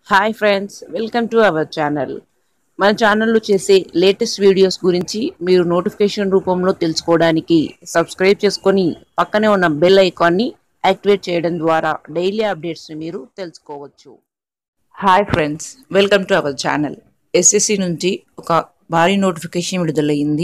hi friends welcome to our channel మన ఛానల్లో చేసే లేటెస్ట్ వీడియోస్ గురించి మీరు నోటిఫికేషన్ రూపంలో తెలుసుకోవడానికి సబ్స్క్రైబ్ చేసుకొని పక్కనే ఉన్న బెల్ ఐకాన్ని యాక్టివేట్ చేయడం ద్వారా డైలీ అప్డేట్స్ మీరు తెలుసుకోవచ్చు hi friends welcome to our channel SSC నుంచి ఒక భారీ నోటిఫికేషన్ విడుదలయ్యింది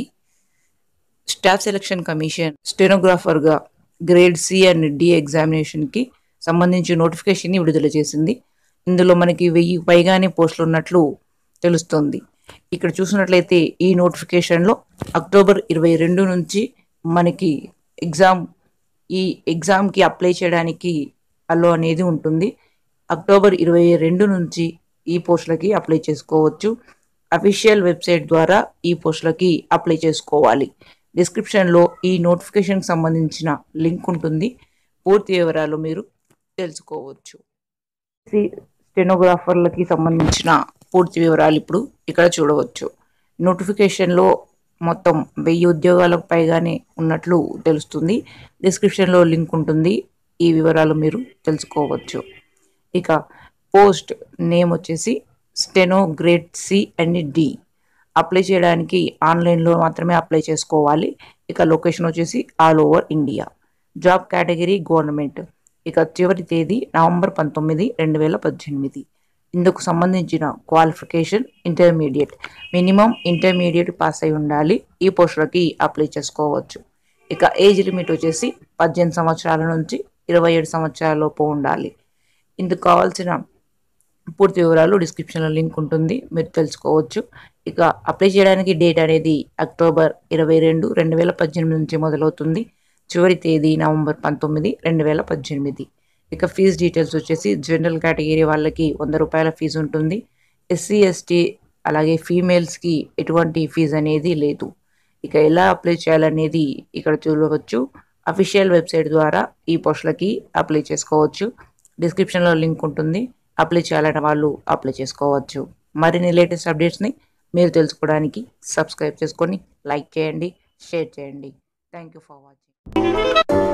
స్టాఫ్ సెలక్షన్ కమిషన్ స్టెనోగ్రాఫర్గా గ్రేడ్ సి అండ్ డి ఎగ్జామినేషన్కి సంబంధించి నోటిఫికేషన్ని విడుదల చేసింది ఇందులో మనకి వెయ్యి పైగానే పోస్టులు ఉన్నట్లు తెలుస్తుంది ఇక్కడ చూసినట్లయితే ఈ నోటిఫికేషన్లో అక్టోబర్ ఇరవై రెండు నుంచి మనకి ఎగ్జామ్ ఈ ఎగ్జామ్కి అప్లై చేయడానికి అలో అనేది ఉంటుంది అక్టోబర్ ఇరవై రెండు నుంచి ఈ పోస్టులకి అప్లై చేసుకోవచ్చు అఫీషియల్ వెబ్సైట్ ద్వారా ఈ పోస్టులకి అప్లై చేసుకోవాలి డిస్క్రిప్షన్లో ఈ నోటిఫికేషన్కి సంబంధించిన లింక్ ఉంటుంది పూర్తి వివరాలు మీరు తెలుసుకోవచ్చు స్టెనోగ్రాఫర్లకి సంబంధించిన పూర్తి వివరాలు ఇప్పుడు ఇక్కడ చూడవచ్చు నోటిఫికేషన్లో మొత్తం వెయ్యి ఉద్యోగాలకు పైగానే ఉన్నట్లు తెలుస్తుంది డిస్క్రిప్షన్లో లింక్ ఉంటుంది ఈ వివరాలు మీరు తెలుసుకోవచ్చు ఇక పోస్ట్ నేమ్ వచ్చేసి steno grade C and D apply చేయడానికి ఆన్లైన్లో మాత్రమే అప్లై చేసుకోవాలి ఇక లొకేషన్ వచ్చేసి all over India job category government ఇక చివరి తేదీ నవంబర్ పంతొమ్మిది రెండు వేల పద్దెనిమిది ఇందుకు సంబంధించిన qualification intermediate minimum intermediate pass అయి ఉండాలి ఈ పోస్టులకి అప్లై చేసుకోవచ్చు ఇక ఏజ్ లిమిట్ వచ్చేసి పద్దెనిమిది సంవత్సరాల నుంచి ఇరవై ఏడు సంవత్సరాల లోపు ఉండాలి ఇందుకు కావాల్సిన పూర్తి వివరాలు డిస్క్రిప్షన్లో లింక్ ఉంటుంది మీరు తెలుసుకోవచ్చు ఇక అప్లై చేయడానికి డేట్ అనేది అక్టోబర్ ఇరవై రెండు రెండు వేల పద్దెనిమిది నుంచి మొదలవుతుంది చివరి తేదీ నవంబర్ పంతొమ్మిది రెండు వేల పద్దెనిమిది ఇక ఫీజు డీటెయిల్స్ వచ్చేసి జనరల్ కేటగిరీ వాళ్ళకి వంద రూపాయల ఫీజు ఉంటుంది ఎస్సీ ఎస్టీ అలాగే ఫీమేల్స్కి ఎటువంటి ఫీజు అనేది లేదు ఇక ఎలా అప్లై చేయాలనేది ఇక్కడ చూడవచ్చు అఫీషియల్ వెబ్సైట్ ద్వారా ఈ పోస్టులకి అప్లై చేసుకోవచ్చు డిస్క్రిప్షన్లో లింక్ ఉంటుంది అప్లై చేయాలన్న వాళ్ళు అప్లై చేసుకోవచ్చు మరిన్ని లేటెస్ట్ అప్డేట్స్ని మీరు తెలుసుకోవడానికి సబ్స్క్రైబ్ చేసుకొని లైక్ చేయండి షేర్ చేయండి థ్యాంక్ యూ ఫర్ వాచింగ్